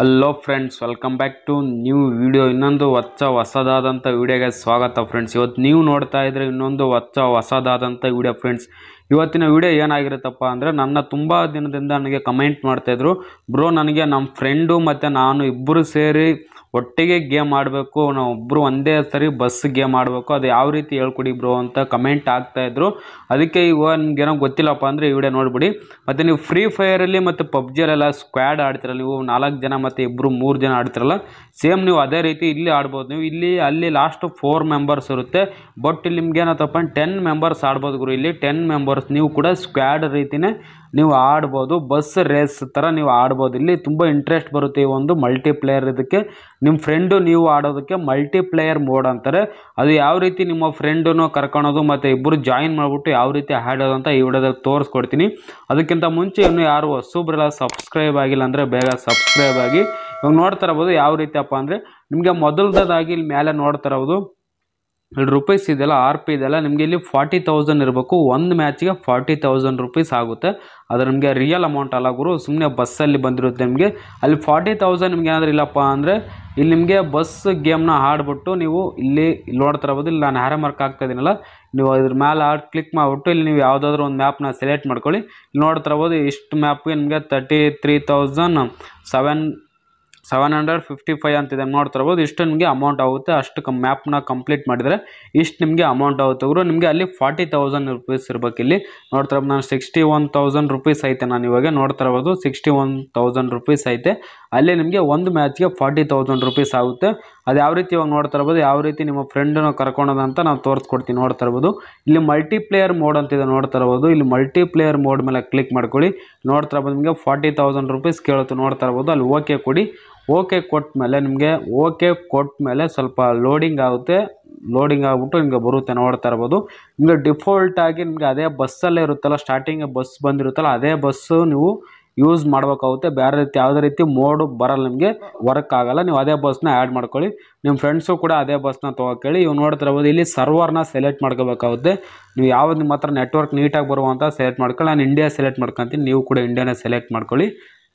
hello friends welcome back to new video ಇನ್ನೊಂದು ಹೊಸ ಹೊಸದಾದಂಥ ವಿಡಿಯೋಗೆ ಸ್ವಾಗತ ಫ್ರೆಂಡ್ಸ್ ಇವತ್ತು ನೀವು ನೋಡ್ತಾ ಇದ್ರೆ ಇನ್ನೊಂದು ಹೊಸ ಹೊಸದಾದಂಥ ವಿಡಿಯೋ ಫ್ರೆಂಡ್ಸ್ ಇವತ್ತಿನ ವಿಡಿಯೋ ಏನಾಗಿರುತ್ತಪ್ಪ ಅಂದರೆ ನನ್ನ ತುಂಬ ದಿನದಿಂದ ನನಗೆ ಕಮೆಂಟ್ ಮಾಡ್ತಾಯಿದ್ರು ಬ್ರೋ ನನಗೆ ನಮ್ಮ ಫ್ರೆಂಡು ಮತ್ತು ನಾನು ಇಬ್ಬರು ಸೇರಿ ಒಟ್ಟಿಗೆ ಗೇಮ್ ಆಡಬೇಕು ನಾವು ಒಬ್ಬರು ಒಂದೇ ಸರಿ ಬಸ್ ಗೇಮ್ ಆಡಬೇಕು ಅದು ಯಾವ ರೀತಿ ಹೇಳ್ಕೊಡಿ ಬ್ರೋ ಅಂತ ಕಮೆಂಟ್ ಆಗ್ತಾಯಿದ್ರು ಅದಕ್ಕೆ ಈಗ ನಿಮ್ಗೇನೋ ಗೊತ್ತಿಲ್ಲಪ್ಪ ಅಂದರೆ ಈ ವಿಡಿಯೋ ನೋಡ್ಬಿಡಿ ಮತ್ತು ನೀವು ಫ್ರೀ ಫೈರಲ್ಲಿ ಮತ್ತು ಪಬ್ಜಿಯಲ್ಲೆಲ್ಲ ಸ್ಕ್ವಾಡ್ ಆಡ್ತಿರಲ್ಲ ನೀವು ನಾಲ್ಕು ಜನ ಮತ್ತು ಇಬ್ಬರು ಮೂರು ಜನ ಆಡ್ತಿರಲ್ಲ ಸೇಮ್ ನೀವು ಅದೇ ರೀತಿ ಇಲ್ಲಿ ಆಡ್ಬೋದು ನೀವು ಇಲ್ಲಿ ಅಲ್ಲಿ ಲಾಸ್ಟ್ ಫೋರ್ ಮೆಂಬರ್ಸ್ ಇರುತ್ತೆ ಬಟ್ ಇಲ್ಲಿ ನಿಮ್ಗೆ ಏನತ್ತಪ್ಪ ಟೆನ್ ಮೆಂಬರ್ಸ್ ಆಡ್ಬೋದು ಗುರು ಇಲ್ಲಿ ಟೆನ್ ಮೆಂಬರ್ಸ್ ನೀವು ಕೂಡ ಸ್ಕ್ವಾಡ್ ರೀತಿನೇ ನೀವು ಆಡ್ಬೋದು ಬಸ್ ರೇಸ್ ಥರ ನೀವು ಆಡ್ಬೋದು ಇಲ್ಲಿ ತುಂಬ ಇಂಟ್ರೆಸ್ಟ್ ಬರುತ್ತೆ ಈ ಒಂದು ಮಲ್ಟಿಪ್ಲೇಯರ್ ಇದಕ್ಕೆ ನಿಮ್ಮ ಫ್ರೆಂಡು ನೀವು ಆಡೋದಕ್ಕೆ ಮಲ್ಟಿಪ್ಲೇಯರ್ ಮೋಡ್ ಅಂತಾರೆ ಅದು ಯಾವ ರೀತಿ ನಿಮ್ಮ ಫ್ರೆಂಡನ್ನು ಕರ್ಕೊಳೋದು ಮತ್ತು ಇಬ್ಬರು ಜಾಯಿನ್ ಮಾಡಿಬಿಟ್ಟು ಯಾವ ರೀತಿ ಆಡೋದು ಅಂತ ಈ ವಿಡಿಯೋದಲ್ಲಿ ತೋರಿಸ್ಕೊಡ್ತೀನಿ ಅದಕ್ಕಿಂತ ಮುಂಚೆ ಇನ್ನೂ ಯಾರು ಹೊಸಬ್ರೆಲ್ಲ ಸಬ್ಸ್ಕ್ರೈಬ್ ಆಗಿಲ್ಲ ಅಂದರೆ ಬೇಗ ಸಬ್ಸ್ಕ್ರೈಬ್ ಆಗಿ ಇವಾಗ ನೋಡ್ತಾ ಇರ್ಬೋದು ಯಾವ ರೀತಿಯಪ್ಪ ಅಂದರೆ ನಿಮಗೆ ಮೊದಲದಾಗಿ ಇಲ್ಲಿ ಮೇಲೆ ನೋಡ್ತಾ ಇರೋದು ಇಲ್ಲಿ ರುಪೀಸ್ ಇದೆಯಲ್ಲ ಆರ್ ಪಿ ಇದೆಯಲ್ಲ ನಿಮಗೆ ಇಲ್ಲಿ ಫಾರ್ಟಿ ತೌಸಂಡ್ ಇರಬೇಕು ಒಂದು ಮ್ಯಾಚಿಗೆ ಫಾರ್ಟಿ ತೌಸಂಡ್ ರುಪೀಸ್ ಆಗುತ್ತೆ ಅದು ನಿಮಗೆ ರಿಯಲ್ ಅಮೌಂಟ್ ಅಲ್ಲ ಗುರು ಸುಮ್ಮನೆ ಬಸ್ಸಲ್ಲಿ ಬಂದಿರುತ್ತೆ ನಿಮಗೆ ಅಲ್ಲಿ ಫಾರ್ಟಿ ತೌಸಂಡ್ ನಿಮ್ಗೆ ಏನಾದರೂ ಇಲ್ಲಪ್ಪ ಅಂದರೆ ಇಲ್ಲಿ ನಿಮಗೆ ಬಸ್ ಗೇಮ್ನ ಆಡ್ಬಿಟ್ಟು ನೀವು ಇಲ್ಲಿ ಇಲ್ಲಿ ನೋಡ್ತಾ ಇರ್ಬೋದು ಇಲ್ಲಿ ನಾನು ಹ್ಯಾರೆ ಮಾರ್ಕ್ ಆಗ್ತಾ ಇದೀನಲ್ಲ ನೀವು ಇದ್ರ ಮೇಲೆ ಆಡ್ ಕ್ಲಿಕ್ ಮಾಡಿಬಿಟ್ಟು ಇಲ್ಲಿ ನೀವು ಯಾವುದಾದ್ರೂ ಒಂದು ಮ್ಯಾಪ್ನ ಸೆಲೆಕ್ಟ್ ಮಾಡ್ಕೊಳ್ಳಿ ಇಲ್ಲಿ ನೋಡ್ತಾ ಇರ್ಬೋದು ಇಷ್ಟು ಮ್ಯಾಪ್ಗೆ ನಿಮಗೆ thirty three thousand seven seven hundred fifty five ಅಂತಿದೆ ನೋಡ್ತಾ ಇರ್ಬೋದು ಇಷ್ಟು ನಿಮಗೆ ಅಮೌಂಟ್ ಆಗುತ್ತೆ ಅಷ್ಟು ಕಮ್ ಮ್ಯಾಪ್ನ ಕಂಪ್ಲೀಟ್ ಮಾಡಿದರೆ ಇಷ್ಟು ನಿಮಗೆ ಅಮೌಂಟ್ ಆಗುತ್ತೆ ಗುರು ನಿಮಗೆ ಅಲ್ಲಿ ಫಾರ್ಟಿ ತೌಸಂಡ್ ರುಪೀಸ್ ಇರ್ಬೇಕು ಇಲ್ಲಿ ನೋಡ್ತಾ ಇರ್ಬೋದು ನಾನು ಸಿಕ್ಸ್ಟಿ ಒನ್ ತೌಸಂಡ್ ರುಪೀಸ್ ಐತೆ ನಾನು ಇವಾಗ ನೋಡ್ತಾ ಇರ್ಬೋದು ಸಿಕ್ಸ್ಟಿ ಒನ್ ತೌಸಂಡ್ ರುಪೀಸ್ ಐತೆ ಅಲ್ಲಿ ನಿಮಗೆ ಒಂದು ಮ್ಯಾಚ್ಗೆ ಫಾರ್ಟಿ ತೌಸಂಡ್ ರುಪೀಸ್ ಆಗುತ್ತೆ ಅದು ಯಾವ ರೀತಿ ಇವಾಗ ನೋಡ್ತಾ ಇರ್ಬೋದು ಯಾವ ರೀತಿ ನಿಮ್ಮ ಫ್ರೆಂಡನ್ನು ಕರ್ಕೊಳೋದಂತ ನಾವು ತೋರಿಸ್ಕೊಡ್ತೀನಿ ನೋಡ್ತಾ ಇರ್ಬೋದು ಇಲ್ಲಿ ಮಲ್ಟಿಪ್ಲೇಯರ್ ಮೋಡ್ ಅಂತಿದೆ ನೋಡ್ತಾ ಇರ್ಬೋದು ಇಲ್ಲಿ ಮಲ್ಟಿಪ್ಲೇಯರ್ ಮೋಡ್ ಮೇಲೆ ಕ್ಲಿಕ್ ಮಾಡ್ಕೊಳ್ಳಿ ನೋಡ್ತಾ ಇರ್ಬೋದು ನಿಮಗೆ ಫಾರ್ಟಿ ತೌಸಂಡ್ ರುಪೀಸ್ ಕೇಳುತ್ತೆ ನೋಡ್ತಾ ಇರ್ಬೋದು ಅಲ್ಲಿ ಓಕೆ ಕೊಡಿ ಓಕೆ ಕೊಟ್ಟ ಮೇಲೆ ನಿಮಗೆ ಓಕೆ ಕೊಟ್ಟ ಮೇಲೆ ಸ್ವಲ್ಪ ಲೋಡಿಂಗ್ ಆಗುತ್ತೆ ಲೋಡಿಂಗ್ ಆಗಿಬಿಟ್ಟು ನಿಮಗೆ ಬರುತ್ತೆ ನೋಡ್ತಾ ಇರ್ಬೋದು ನಿಮಗೆ ಡಿಫಾಲ್ಟ್ ಆಗಿ ನಿಮಗೆ ಅದೇ ಬಸ್ಸಲ್ಲೇ ಇರುತ್ತಲ್ಲ ಸ್ಟಾರ್ಟಿಂಗ್ ಬಸ್ ಬಂದಿರುತ್ತಲ್ಲ ಅದೇ ಬಸ್ಸು ನೀವು ಯೂಸ್ ಮಾಡ್ಬೇಕಾಗುತ್ತೆ ಬೇರೆ ರೀತಿ ಯಾವುದೇ ರೀತಿ ಮೋಡು ಬರಲ್ಲ ನಿಮಗೆ ವರ್ಕ್ ಆಗಲ್ಲ ನೀವು ಅದೇ ಬಸ್ನ ಆ್ಯಡ್ ಮಾಡ್ಕೊಳ್ಳಿ ನಿಮ್ಮ ಫ್ರೆಂಡ್ಸು ಕೂಡ ಅದೇ ಬಸ್ನ ತೊಗೊಳ್ಳಿ ಇವು ನೋಡ್ತಾ ಇರ್ಬೋದು ಇಲ್ಲಿ ಸರ್ವರ್ನ ಸೆಲೆಕ್ಟ್ ಮಾಡ್ಕೋಬೇಕಾಗುತ್ತೆ ನೀವು ಯಾವ್ದು ನಿಮ್ಮ ಹತ್ರ ನೆಟ್ವರ್ಕ್ ನೀಟಾಗಿ ಬರುವಂಥ ಸೆಲೆಕ್ಟ್ ಮಾಡ್ಕೊಳ್ಳಿ ನಾನು ಇಂಡಿಯಾ ಸೆಲೆಕ್ಟ್ ಮಾಡ್ಕೊತೀನಿ ನೀವು ಕೂಡ ಇಂಡಿಯಾನೇ ಸೆಲೆಕ್ಟ್ ಮಾಡ್ಕೊಳ್ಳಿ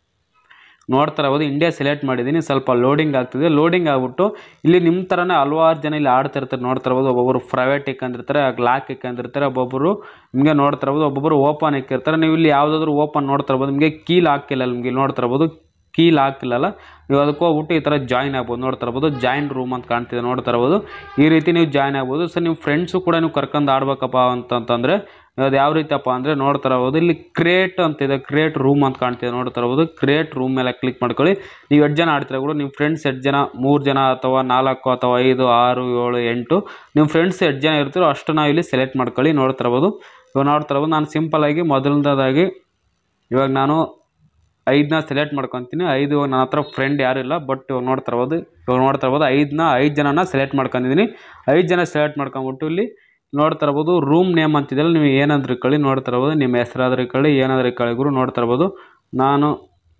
ನೋಡ್ತಾ ಇರ್ಬೋದು ಇಂಡಿಯಾ ಸೆಲೆಕ್ಟ್ ಮಾಡಿದ್ದೀನಿ ಸ್ವಲ್ಪ ಲೋಡಿಂಗ್ ಆಗ್ತಿದೆ ಲೋಡಿಂಗ್ ಆಗ್ಬಿಟ್ಟು ಇಲ್ಲಿ ನಿಮ್ಮ ಥರನೇ ಹಲವಾರು ಜನ ಇಲ್ಲಿ ಆಡ್ತಿರ್ತಾರೆ ನೋಡ್ತಾ ಇರ್ಬೋದು ಒಬ್ಬೊಬ್ಬರು ಪ್ರೈವೇಟ್ ಇಕ್ಕಂದಿರ್ತಾರೆ ಲಾಕ್ ಇಕ್ಕಂದಿರ್ತಾರೆ ಒಬ್ಬೊಬ್ಬರು ನಿಮಗೆ ನೋಡ್ತಾ ಇರ್ಬೋದು ಒಬ್ಬೊಬ್ಬರು ಓಪನ್ ಇಕ್ಕಿರ್ತಾರೆ ನೀವು ಇಲ್ಲಿ ಯಾವುದಾದ್ರೂ ಓಪನ್ ನೋಡ್ತಾ ಇರ್ಬೋದು ನಿಮಗೆ ಕೀಲ್ ಹಾಕಿಲ್ಲ ನಿಮಗೆ ನೋಡ್ತಾ ಇರ್ಬೋದು ಕೀಲ್ ಹಾಕಿಲ್ಲಲ್ಲ ನೀವು ಅದಕ್ಕೆ ಹೋಗ್ಬಿಟ್ಟು ಈ ಥರ ಜಾಯ್ನ್ ಆಗ್ಬೋದು ನೋಡ್ತಾ ಇರ್ಬೋದು ಜಾಯ್ನ್ ರೂಮ್ ಅಂತ ಕಾಣ್ತಿದೆ ನೋಡ್ತಾ ಇರ್ಬೋದು ಈ ರೀತಿ ನೀವು ಜಾಯ್ನ್ ಆಗ್ಬೋದು ಸೊ ನೀವು ಫ್ರೆಂಡ್ಸು ಕೂಡ ನೀವು ಕರ್ಕೊಂಡು ಆಡ್ಬೇಕಪ್ಪ ಅಂತಂತಂದರೆ ಅದು ಯಾವ ರೀತಿಯಪ್ಪ ಅಂದರೆ ನೋಡ್ತಾ ಇರ್ಬೋದು ಇಲ್ಲಿ ಕ್ರಿಯೇಟ್ ಅಂತಿದೆ ಕ್ರಿಯೇಟ್ ರೂಮ್ ಅಂತ ಕಾಣ್ತಿದೆ ನೋಡ್ತಾ ಇರ್ಬೋದು ಕ್ರಿಯೇಟ್ ರೂಮ್ ಮೇಲೆ ಕ್ಲಿಕ್ ಮಾಡ್ಕೊಳ್ಳಿ ನೀವು ಎಷ್ಟು ಜನ ಆಡ್ತೀರ ಕೂಡ ನಿಮ್ಮ ಫ್ರೆಂಡ್ಸ್ ಎಷ್ಟು ಜನ ಮೂರು ಜನ ಅಥವಾ ನಾಲ್ಕು ಅಥವಾ ಐದು ಆರು ಏಳು ಎಂಟು ನಿಮ್ಮ ಫ್ರೆಂಡ್ಸ್ ಎಷ್ಟು ಜನ ಇರ್ತೀರೋ ಅಷ್ಟು ನಾವು ಇಲ್ಲಿ ಸೆಲೆಕ್ಟ್ ಮಾಡ್ಕೊಳ್ಳಿ ನೋಡ್ತಾ ಇರ್ಬೋದು ಇವಾಗ ನೋಡ್ತಾ ಇರ್ಬೋದು ನಾನು ಸಿಂಪಲಾಗಿ ಮೊದಲನೇದಾಗಿ ಇವಾಗ ನಾನು ಐದನ್ನ ಸೆಲೆಕ್ಟ್ ಮಾಡ್ಕೊತೀನಿ ಐದು ಇವಾಗ ನನ್ನ ಹತ್ರ ಫ್ರೆಂಡ್ ಯಾರು ಇಲ್ಲ ಬಟ್ ಇವಾಗ ನೋಡ್ತಾ ಇರ್ಬೋದು ಇವಾಗ ನೋಡ್ತಾ ಇರ್ಬೋದು ಐದನ್ನ ಐದು ಜನನ ಸೆಲೆಕ್ಟ್ ಮಾಡ್ಕೊಂಡಿದ್ದೀನಿ ಐದು ಜನ ಸೆಲೆಕ್ಟ್ ಮಾಡ್ಕೊಂಬಿಟ್ಟು ಇಲ್ಲಿ ನೋಡ್ತಾ ಇರ್ಬೋದು ರೂಮ್ ನೇಮ್ ಅಂತಿದೆಯಲ್ಲ ನೀವು ಏನಾದ್ರೂ ಇಟ್ಕೊಳ್ಳಿ ನೋಡ್ತಾ ಇರ್ಬೋದು ನಿಮ್ಮ ಹೆಸರಾದ್ರೂ ಇಟ್ಕೊಳ್ಳಿ ಏನಾದ್ರೂ ಇಟ್ಕೊಳ್ಳಿ ಗುರು ನೋಡ್ತಾ ಇರ್ಬೋದು ನಾನು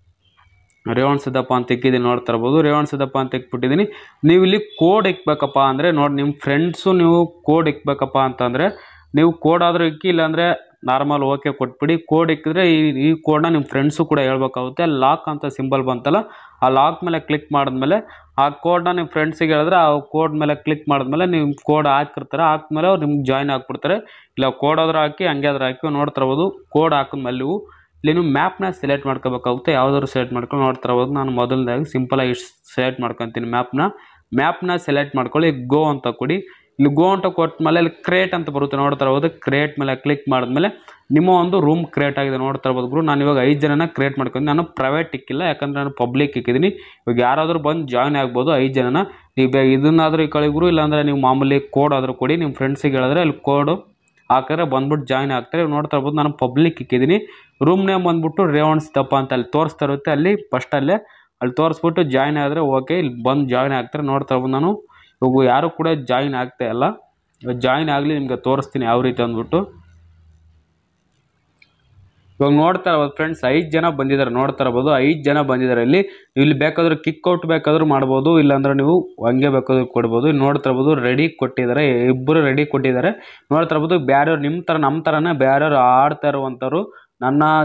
ರೇವಣ್ ಸಿದ್ದಪ್ಪ ಅಂತ ಇಕ್ಕಿದ್ದೀನಿ ನೋಡ್ತಾ ಇರ್ಬೋದು ರೇವಣ್ ಸಿದ್ದಪ್ಪ ಅಂತ ಇಕ್ಬಿಟ್ಟಿದ್ದೀನಿ ನೀವು ಇಲ್ಲಿ ಕೋಡ್ ಇಕ್ಬೇಕಪ್ಪ ಅಂದರೆ ನೋಡಿ ನಿಮ್ಮ ಫ್ರೆಂಡ್ಸು ನೀವು ಕೋಡ್ ಇಕ್ಬೇಕಪ್ಪ ಅಂತಂದರೆ ನೀವು ಕೋಡ್ ಆದರೂ ಇಕ್ಕಿ ಇಲ್ಲಾಂದರೆ ನಾರ್ಮಲ್ ಓಕೆ ಕೊಟ್ಬಿಡಿ ಕೋಡ್ ಇಕ್ಕಿದ್ರೆ ಈ ಈ ಕೋಡ್ನ ನಿಮ್ಮ ಫ್ರೆಂಡ್ಸು ಕೂಡ ಹೇಳ್ಬೇಕಾಗುತ್ತೆ ಲಾಕ್ ಅಂತ ಸಿಂಬಲ್ ಬಂತಲ್ಲ ಆ ಲಾಕ್ ಮೇಲೆ ಕ್ಲಿಕ್ ಮಾಡಿದ್ಮೇಲೆ ಆ ಕೋಡ್ನ ನಿಮ್ಮ ಫ್ರೆಂಡ್ಸಿಗೆ ಹೇಳಿದ್ರೆ ಆ ಕೋಡ್ ಮೇಲೆ ಕ್ಲಿಕ್ ಮಾಡಿದ್ಮೇಲೆ ನೀವು ಕೋಡ್ ಹಾಕಿರ್ತಾರೆ ಹಾಕ್ಮೇಲೆ ಅವ್ರು ನಿಮ್ಗೆ ಜಾಯ್ನ್ ಆಗಿಬಿಡ್ತಾರೆ ಇಲ್ಲ ಕೋಡ್ ಆದ್ರೂ ಹಾಕಿ ಹಂಗೆ ಆದ್ರೂ ಹಾಕಿ ನೋಡ್ತಾ ಇರ್ಬೋದು ಕೋಡ್ ಹಾಕಿದ್ಮೇಲೆ ನೀವು ಇಲ್ಲಿ ನೀವು ಮ್ಯಾಪ್ನ ಸೆಲೆಕ್ಟ್ ಮಾಡ್ಕೋಬೇಕಾಗುತ್ತೆ ಯಾವುದಾದ್ರು ಸೆಲೆಕ್ಟ್ ಮಾಡ್ಕೊಂಡು ನೋಡ್ತಾ ಇರ್ಬೋದು ನಾನು ಮೊದಲನೇದಾಗಿ ಸಿಂಪಲಾಗಿ ಸೆಲೆಕ್ಟ್ ಮಾಡ್ಕೊತೀನಿ ಮ್ಯಾಪ್ನ ಮ್ಯಾಪ್ನ ಸೆಲೆಕ್ಟ್ ಮಾಡ್ಕೊಳ್ಳಿ ಗೋ ಅಂತ ಕೊಡಿ ಇಲ್ಲಿ ಗೋ ಅಂತ ಕೊಟ್ಮೇಲೆ ಇಲ್ಲಿ ಕ್ರಿಯೇಟ್ ಅಂತ ಬರುತ್ತೆ ನೋಡ್ತಾ ಇರ್ಬೋದು ಕ್ರಿಯೇಟ್ ಮೇಲೆ ಕ್ಲಿಕ್ ಮಾಡಿದ್ಮೇಲೆ ನಿಮ್ಮ ಒಂದು ರೂಮ್ ಕ್ರಿಯೇಟ್ ಆಗಿದೆ ನೋಡ್ತಾ ಇರ್ಬೋದು ಗುರು ನಾನು ಇವಾಗ ಐದು ಜನನ ಕ್ರಿಯೇಟ್ ಮಾಡ್ಕೊಂಡು ನಾನು ಪ್ರೈವೇಟ್ ಇಕ್ಕಿಲ್ಲ ಯಾಕಂದರೆ ನಾನು ಪಬ್ಲಿಕ್ ಇಕ್ಕಿದ್ದೀನಿ ಇವಾಗ ಯಾರಾದರೂ ಬಂದು ಜಾಯ್ನ್ ಆಗ್ಬೋದು ಐದು ಜನನ ನೀವು ಬೇ ಇದನ್ನಾದರೂ ಈ ಗುರು ಇಲ್ಲಾಂದರೆ ನೀವು ಮಾಮೂಲಿ ಕೋಡ್ ಆದರೂ ಕೊಡಿ ನಿಮ್ಮ ಫ್ರೆಂಡ್ಸಿಗೆ ಹೇಳಿದ್ರೆ ಅಲ್ಲಿ ಕೋಡು ಹಾಕಿದ್ರೆ ಬಂದ್ಬಿಟ್ಟು ಜಾಯ್ನ್ ಆಗ್ತಾರೆ ಇವಾಗ ನೋಡ್ತಾ ಇರ್ಬೋದು ನಾನು ಪಬ್ಲಿಕ್ ಇಕ್ಕಿದ್ದೀನಿ ರೂಮ್ ನೇಮ್ ಬಂದ್ಬಿಟ್ಟು ರೇವಣ್ ಸಿದ್ದಪ್ಪ ಅಂತ ಅಲ್ಲಿ ತೋರಿಸ್ತಾ ಇರುತ್ತೆ ಅಲ್ಲಿ ಫಸ್ಟಲ್ಲೇ ಅಲ್ಲಿ ತೋರಿಸ್ಬಿಟ್ಟು ಜಾಯ್ನ್ ಆದರೆ ಓಕೆ ಇಲ್ಲಿ ಬಂದು ಜಾಯ್ನ್ ಆಗ್ತಾರೆ ನೋಡ್ತಾ ಇರ್ಬೋದು ನಾನು ಇವಾಗ ಯಾರು ಕೂಡ ಜಾಯಿನ್ ಆಗ್ತಾ ಇಲ್ಲ ಜಾಯಿನ್ ಆಗಲಿ ನಿಮಗೆ ತೋರಿಸ್ತೀನಿ ಯಾವ ರೀತಿ ಅಂದ್ಬಿಟ್ಟು ಇವಾಗ ನೋಡ್ತಾ ಇರ್ಬೋದು ಫ್ರೆಂಡ್ಸ್ ಐದು ಜನ ಬಂದಿದ್ದಾರೆ ನೋಡ್ತಾ ಇರ್ಬೋದು ಐದು ಜನ ಬಂದಿದ್ದಾರೆ ಇಲ್ಲಿ ನೀವು ಇಲ್ಲಿ ಬೇಕಾದ್ರೆ ಕಿಕ್ ಔಟ್ ಬೇಕಾದ್ರೂ ಮಾಡ್ಬೋದು ಇಲ್ಲಾಂದ್ರೆ ನೀವು ಹಂಗೆ ಬೇಕಾದ್ರೂ ಕೊಡ್ಬೋದು ಇಲ್ಲಿ ನೋಡ್ತಾ ಇರ್ಬೋದು ರೆಡಿ ಕೊಟ್ಟಿದ್ದಾರೆ ಇಬ್ಬರು ರೆಡಿ ಕೊಟ್ಟಿದ್ದಾರೆ ನೋಡ್ತಾ ಇರ್ಬೋದು ಬೇರೆಯವ್ರು ನಿಮ್ಮ ಥರ ನಮ್ಮ ಥರನೇ ಬೇರೆಯವ್ರು ಆಡ್ತಾ ಇರುವಂಥವ್ರು ನನ್ನ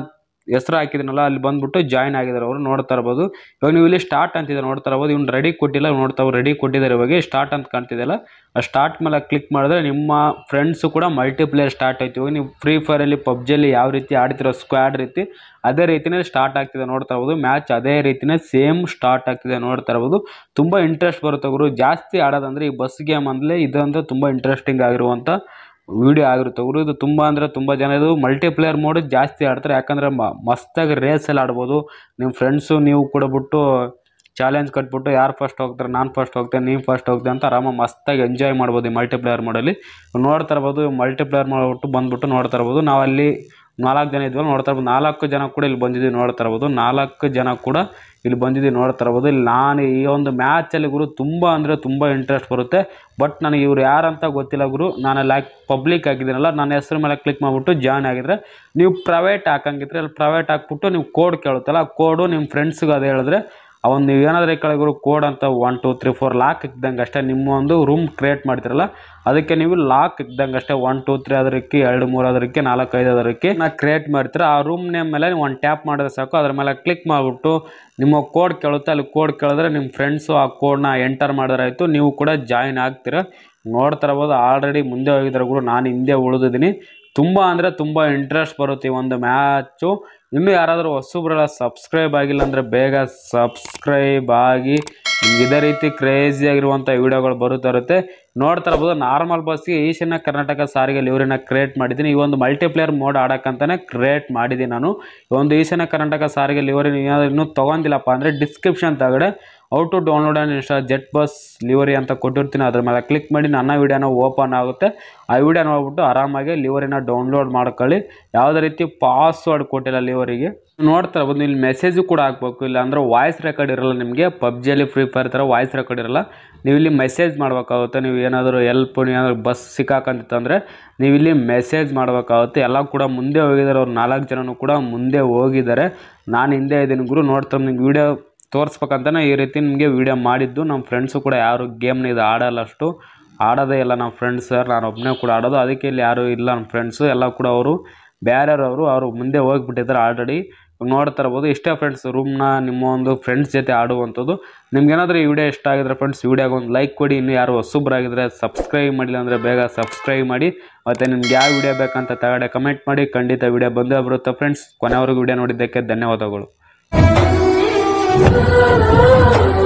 ಹೆಸರು ಹಾಕಿದ್ನಲ್ಲ ಅಲ್ಲಿ ಬಂದ್ಬಿಟ್ಟು ಜಾಯ್ನ್ ಆಗಿದ್ದಾರೆ ಅವರು ನೋಡ್ತಾ ಇರ್ಬೋದು ಇವಾಗ ನೀವು ಇಲ್ಲಿ ಸ್ಟಾರ್ಟ್ ಅಂತಿದೆ ನೋಡ್ತಾ ಇರ್ಬೋದು ಇವ್ನು ರೆಡಿ ಕೊಟ್ಟಿಲ್ಲ ನೋಡ್ತಾ ರೆಡಿ ಕೊಟ್ಟಿದ್ದಾರೆ ಇವಾಗ ಸ್ಟಾರ್ಟ್ ಅಂತ ಕಾಣ್ತಿದೆಯಲ್ಲ ಆ ಸ್ಟಾರ್ಟ್ ಮೇಲೆ ಕ್ಲಿಕ್ ಮಾಡಿದ್ರೆ ನಿಮ್ಮ ಫ್ರೆಂಡ್ಸು ಕೂಡ ಮಲ್ಟಿಪ್ಲೇಯರ್ ಸ್ಟಾರ್ಟ್ ಆಯ್ತು ಇವಾಗ ನೀವು ಫ್ರೀ ಫೈರಲ್ಲಿ ಪಬ್ಜಿಯಲ್ಲಿ ಯಾವ ರೀತಿ ಆಡ್ತಿರೋ ಸ್ಕ್ವಾಡ್ ರೀತಿ ಅದೇ ರೀತಿನೇ ಸ್ಟಾರ್ಟ್ ಆಗ್ತಿದೆ ನೋಡ್ತಾ ಇರ್ಬೋದು ಮ್ಯಾಚ್ ಅದೇ ರೀತಿನೇ ಸೇಮ್ ಸ್ಟಾರ್ಟ್ ಆಗ್ತಿದೆ ನೋಡ್ತಾ ಇರ್ಬೋದು ತುಂಬ ಇಂಟ್ರೆಸ್ಟ್ ಬರುತ್ತೆ ಗುರು ಜಾಸ್ತಿ ಆಡೋದಂದ್ರೆ ಈ ಬಸ್ ಗೇಮ್ ಅಂದರೆ ಇದಂದ್ರೆ ತುಂಬ ಇಂಟ್ರೆಸ್ಟಿಂಗ್ ಆಗಿರುವಂಥ ವಿಡಿಯೋ ಆಗಿರುತ್ತೆ ಗುರು ಇದು ತುಂಬ ಅಂದರೆ ತುಂಬ ಜನ ಇದು ಮಲ್ಟಿಪ್ಲೇಯರ್ ಮೋಡ್ ಜಾಸ್ತಿ ಆಡ್ತಾರೆ ಯಾಕಂದರೆ ಮಸ್ತಾಗಿ ರೇಸಲ್ಲಿ ಆಡ್ಬೋದು ನಿಮ್ಮ ಫ್ರೆಂಡ್ಸು ನೀವು ಕೂಡ ಬಿಟ್ಟು ಚಾಲೆಂಜ್ ಕಟ್ಬಿಟ್ಟು ಯಾರು ಫಸ್ಟ್ ಹೋಗ್ತಾರೆ ನಾನು ಫಸ್ಟ್ ಹೋಗ್ತೇನೆ ನೀವು ಫಸ್ಟ್ ಹೋಗ್ತೇನೆ ಅಂತ ಆರಾಮಾಗಿ ಮಸ್ತಾಗಿ ಎಂಜಾಯ್ ಮಾಡ್ಬೋದು ಈ ಮಲ್ಟಿಪ್ಲೇಯರ್ ಮಾಡಲ್ಲಿ ನೋಡ್ತಾ ಇರ್ಬೋದು ಮಲ್ಟಿಪ್ಲೇಯರ್ ಮಾಡ್ಬಿಟ್ಟು ಬಂದ್ಬಿಟ್ಟು ನೋಡ್ತಾ ಇರ್ಬೋದು ನಾವು ಅಲ್ಲಿ ನಾಲ್ಕು ಜನ ಇದ್ವಲ್ಲ ನೋಡ್ತಾ ಇರ್ಬೋದು ನಾಲ್ಕು ಜನ ಕೂಡ ಇಲ್ಲಿ ಬಂದಿದ್ದೀವಿ ನೋಡ್ತಾ ಇರ್ಬೋದು ನಾಲ್ಕು ಜನ ಕೂಡ ಇಲ್ಲಿ ಬಂದಿದ್ದೀವಿ ನೋಡ್ತಾ ಇರ್ಬೋದು ಇಲ್ಲಿ ನಾನು ಈ ಒಂದು ಮ್ಯಾಚಲ್ಲಿ ಗುರು ತುಂಬ ಅಂದರೆ ತುಂಬ ಇಂಟ್ರೆಸ್ಟ್ ಬರುತ್ತೆ ಬಟ್ ನನಗೆ ಇವ್ರು ಯಾರಂತ ಗೊತ್ತಿಲ್ಲ ಗುರು ನಾನು ಅಲ್ಲಿ ಹಾಕಿ ಪಬ್ಲಿಕ್ ಆಗಿದ್ದೀನಲ್ಲ ನನ್ನ ಹೆಸರು ಮೇಲೆ ಕ್ಲಿಕ್ ಮಾಡಿಬಿಟ್ಟು ಜಾಯ್ನ್ ಆಗಿದ್ರೆ ನೀವು ಪ್ರೈವೇಟ್ ಹಾಕಂಗಿದ್ರೆ ಅಲ್ಲಿ ಪ್ರೈವೇಟ್ ಹಾಕ್ಬಿಟ್ಟು ನೀವು ಕೋಡ್ ಕೇಳುತ್ತಲ್ಲ ಆ ಕೋಡು ನಿಮ್ಮ ಫ್ರೆಂಡ್ಸ್ಗೆ ಅದು ಹೇಳಿದ್ರೆ ಅವನು ನೀವು ಏನಾದರೂ ಕೆಳಗರು ಕೋಡ್ ಅಂತ one two three four lock ಇದ್ದಂಗೆ ಅಷ್ಟೇ ನಿಮ್ಮ ಒಂದು ರೂಮ್ ಕ್ರಿಯೇಟ್ ಮಾಡ್ತಿರಲ್ಲ ಅದಕ್ಕೆ ನೀವು ಲಾಕ್ ಇದ್ದಂಗೆ ಅಷ್ಟೇ ಒನ್ ಟು ತ್ರೀ ಅದಕ್ಕೆ ಎರಡು ಮೂರು ಅದಕ್ಕೆ ನಾಲ್ಕು ಐದು ಅದಕ್ಕೆ ನಾ ಕ್ರಿಯೇಟ್ ಮಾಡ್ತೀರ ಆ ರೂಮ್ ನೇಮ್ ಮೇಲೆ ನೀವು ಒಂದು ಟ್ಯಾಪ್ ಮಾಡಿದ್ರೆ ಸಾಕು ಅದ್ರ ಮೇಲೆ ಕ್ಲಿಕ್ ಮಾಡಿಬಿಟ್ಟು ನಿಮ್ಮ ಕೋಡ್ ಕೇಳುತ್ತೆ ಅಲ್ಲಿ ಕೋಡ್ ಕೇಳಿದ್ರೆ ನಿಮ್ಮ ಫ್ರೆಂಡ್ಸು ಆ ಕೋಡ್ನ ಎಂಟರ್ ಮಾಡಿದ್ರೆ ಆಯಿತು ನೀವು ಕೂಡ ಜಾಯಿನ್ ಆಗ್ತೀರ ನೋಡ್ತಾ ಇರ್ಬೋದು ಆಲ್ರೆಡಿ ಮುಂದೆ ಹೋಗಿದ್ದಾರೆ ಕೂಡ ನಾನು ಹಿಂದೆ ಉಳಿದಿದ್ದೀನಿ ತುಂಬ ಅಂದರೆ ತುಂಬ ಇಂಟ್ರೆಸ್ಟ್ ಬರುತ್ತೆ ಈ ಒಂದು ಮ್ಯಾಚು ಇನ್ನೂ ಯಾರಾದರೂ ಹೊಸಬ್ರೆಲ್ಲ ಸಬ್ಸ್ಕ್ರೈಬ್ ಆಗಿಲ್ಲ ಅಂದರೆ ಬೇಗ ಸಬ್ಸ್ಕ್ರೈಬ್ ಆಗಿ ನಿಮ್ಗೆ ಇದೇ ರೀತಿ ಕ್ರೇಜಿ ಆಗಿರುವಂಥ ವಿಡಿಯೋಗಳು ಬರುತ್ತಾ ಇರುತ್ತೆ ನೋಡ್ತಾ ಇರ್ಬೋದು ನಾರ್ಮಲ್ ಬಸ್ಗೆ ಈಶಾನ್ಯ ಕರ್ನಾಟಕ ಸಾರಿಗೆ ಲಿವರಿನ ಕ್ರಿಯೇಟ್ ಮಾಡಿದ್ದೀನಿ ಈ ಒಂದು ಮಲ್ಟಿಪ್ಲೇಯರ್ ಮೋಡ್ ಆಡೋಕ್ಕಂತಲೇ ಕ್ರಿಯೇಟ್ ಮಾಡಿದ್ದೀನಿ ನಾನು ಈ ಒಂದು ಈಶಾನ್ಯ ಕರ್ನಾಟಕ ಸಾರಿಗೆ ಲಿವರಿ ಏನಾದರೂ ಇನ್ನೂ ತೊಗೊಂಡಿಲ್ಲಪ್ಪ ಅಂದರೆ ಡಿಸ್ಕ್ರಿಪ್ಷನ್ ತಗಡೆ how to download and insta jet bus livery ಅಂತ ಕೊಟ್ಟಿರ್ತೀನಿ ಅದ್ರ ಮೇಲೆ ಕ್ಲಿಕ್ ಮಾಡಿ ನನ್ನ ವೀಡಿಯೋನ ಓಪನ್ ಆಗುತ್ತೆ ಆ ವಿಡಿಯೋ ನೋಡ್ಬಿಟ್ಟು ಆರಾಮಾಗಿ ಲಿವರಿನ ಡೌನ್ಲೋಡ್ ಮಾಡ್ಕೊಳ್ಳಿ ಯಾವುದೇ ರೀತಿ ಪಾಸ್ವರ್ಡ್ ಕೊಟ್ಟಿಲ್ಲ ಲಿವರಿಗೆ ನೋಡ್ತಾ ಇರ್ಬೋದು ಇಲ್ಲಿ ಮೆಸೇಜು ಕೂಡ ಹಾಕ್ಬೇಕು ಇಲ್ಲ ಅಂದರೆ ವಾಯ್ಸ್ ರೆಕಾರ್ಡ್ ಇರಲ್ಲ ನಿಮಗೆ ಪಬ್ಜಿಯಲ್ಲಿ ಫ್ರೀ ಫೈರ್ ಥರ ವಾಯ್ಸ್ ರೆಕಾರ್ಡ್ ಇರಲ್ಲ ನೀವು ಇಲ್ಲಿ ಮೆಸೇಜ್ ಮಾಡಬೇಕಾಗುತ್ತೆ ನೀವು ಏನಾದರೂ ಎಲ್ಪ್ ಏನಾದರೂ ಬಸ್ ಸಿಕ್ಕಾಕಂತಿತ್ತಂದರೆ ನೀವು ಇಲ್ಲಿ ಮೆಸೇಜ್ ಮಾಡಬೇಕಾಗುತ್ತೆ ಎಲ್ಲ ಕೂಡ ಮುಂದೆ ಹೋಗಿದ್ದಾರೆ ಅವ್ರು ನಾಲ್ಕು ಜನನೂ ಕೂಡ ಮುಂದೆ ಹೋಗಿದ್ದಾರೆ ನಾನು ಹಿಂದೆ ಇದ್ದೀನಿ ಗುರು ನೋಡ್ತಾ ನಿಮ್ಗೆ ವೀಡಿಯೋ ತೋರಿಸ್ಬೇಕಂತಲೇ ಈ ರೀತಿ ನಿಮಗೆ ವೀಡಿಯೋ ಮಾಡಿದ್ದು ನಮ್ಮ ಫ್ರೆಂಡ್ಸು ಕೂಡ ಯಾರು ಗೇಮ್ನ ಇದು ಆಡಲ್ಲ ಅಷ್ಟು ಆಡೋದೇ ಇಲ್ಲ ನಮ್ಮ ಫ್ರೆಂಡ್ಸ್ ನಾನು ಒಬ್ಬನೇ ಕೂಡ ಆಡೋದು ಅದಕ್ಕೆ ಇಲ್ಲಿ ಯಾರೂ ಇಲ್ಲ ನಮ್ಮ ಫ್ರೆಂಡ್ಸು ಎಲ್ಲ ಕೂಡ ಅವರು ಬೇರೆಯವರು ಅವರು ಮುಂದೆ ಹೋಗಿಬಿಟ್ಟಿದ್ದಾರೆ ಆಲ್ರೆಡಿ ನೋಡ್ತಾ ಇರ್ಬೋದು ಇಷ್ಟೇ ಫ್ರೆಂಡ್ಸ್ ರೂಮ್ನ ನಿಮ್ಮ ಒಂದು ಫ್ರೆಂಡ್ಸ್ ಜೊತೆ ಆಡುವಂಥದ್ದು ನಿಮ್ಗೇನಾದರೂ ಈ ವಿಡಿಯೋ ಇಷ್ಟ ಆಗಿದ್ರೆ ಫ್ರೆಂಡ್ಸ್ ವಿಡಿಯೋಗೆ ಒಂದು ಲೈಕ್ ಕೊಡಿ ಇನ್ನು ಯಾರು ಹೊಸಬ್ರಾಗಿದ್ದರೆ ಸಬ್ಸ್ಕ್ರೈಬ್ ಮಾಡಿಲ್ಲ ಅಂದರೆ ಬೇಗ ಸಬ್ಸ್ಕ್ರೈಬ್ ಮಾಡಿ ಮತ್ತು ನಿಮ್ಗೆ ಯಾವ ವಿಡಿಯೋ ಬೇಕಂತ ತಗಡೆ ಕಮೆಂಟ್ ಮಾಡಿ ಖಂಡಿತ ವಿಡಿಯೋ ಬಂದೇ ಬರುತ್ತೆ ಫ್ರೆಂಡ್ಸ್ ಕೊನೆವರೆಗೂ ವಿಡಿಯೋ ನೋಡಿದ್ದಕ್ಕೆ ಧನ್ಯವಾದಗಳು Oh